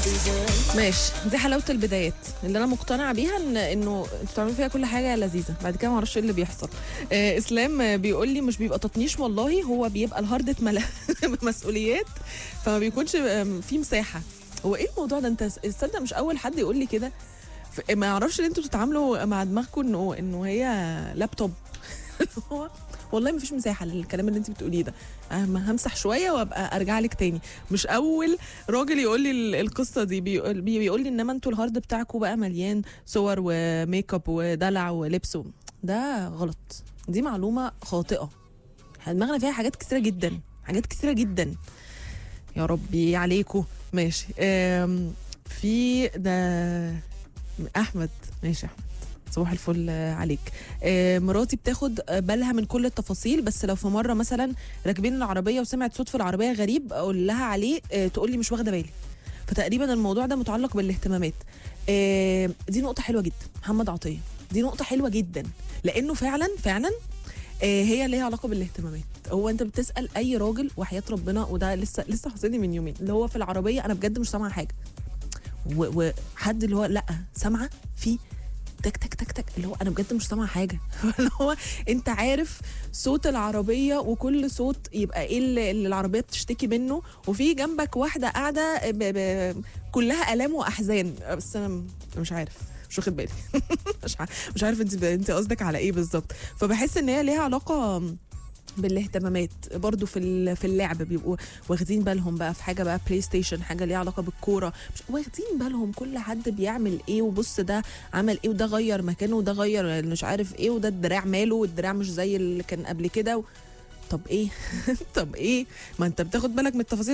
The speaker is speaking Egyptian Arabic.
ماشي دي حلاوه البدايات اللي انا مقتنعه بيها ان انه انتوا بتعملوا فيها كل حاجه لذيذه بعد كده ما اعرفش ايه اللي بيحصل آه اسلام آه، بيقول لي مش بيبقى تطنيش والله هو بيبقى الهارد اتملى مسؤوليات فما بيكونش آم، في مساحه هو ايه الموضوع ده انت تصدق مش اول حد يقول لي كده ف- ما اعرفش ان انتوا بتتعاملوا مع دماغكم انه انه هي لابتوب هو والله ما فيش مساحه للكلام اللي انت بتقوليه ده أما همسح شويه وابقى ارجع لك تاني مش اول راجل يقول لي ال- القصه دي بيقول, بي- بيقول لي انما انتوا الهارد بتاعكم بقى مليان صور وميك اب ودلع ولبس و- ده غلط دي معلومه خاطئه إحنا دماغنا فيها حاجات كتيره جدا حاجات كتيره جدا يا ربي عليكم ماشي أم، في ده احمد ماشي يا احمد صباح الفل عليك آه، مراتي بتاخد بالها من كل التفاصيل بس لو في مره مثلا راكبين العربيه وسمعت صوت في العربيه غريب اقول لها عليه آه، تقول لي مش واخده بالي فتقريبا الموضوع ده متعلق بالاهتمامات آه، دي نقطه حلوه جدا محمد عطيه دي نقطه حلوه جدا لانه فعلا فعلا آه، هي ليها علاقه بالاهتمامات هو انت بتسال اي راجل وحياه ربنا وده لسه لسه حاصل لي من يومين اللي هو في العربيه انا بجد مش سامعه حاجه و- وحد اللي هو لا سامعه في تك تك تك تك اللي هو انا بجد مش سامعه حاجه اللي هو انت عارف صوت العربيه وكل صوت يبقى ايه اللي اللي العربيه بتشتكي منه وفي جنبك واحده قاعده ب... ب... كلها الام واحزان بس انا م- مش عارف مش واخد بالي مش عارف مش عارف انت انت قصدك على ايه بالظبط فبحس ان هي ليها علاقه بالاهتمامات برضو في ال- في اللعب بيبقوا واخدين بالهم بقى في حاجه بقى بلاي ستيشن حاجه ليها علاقه بالكوره مش واخدين بالهم كل حد بيعمل ايه وبص ده عمل ايه وده غير مكانه وده غير مش عارف ايه وده الدراع ماله والدراع مش زي اللي كان قبل كده و... طب ايه طب ايه ما انت بتاخد بالك من التفاصيل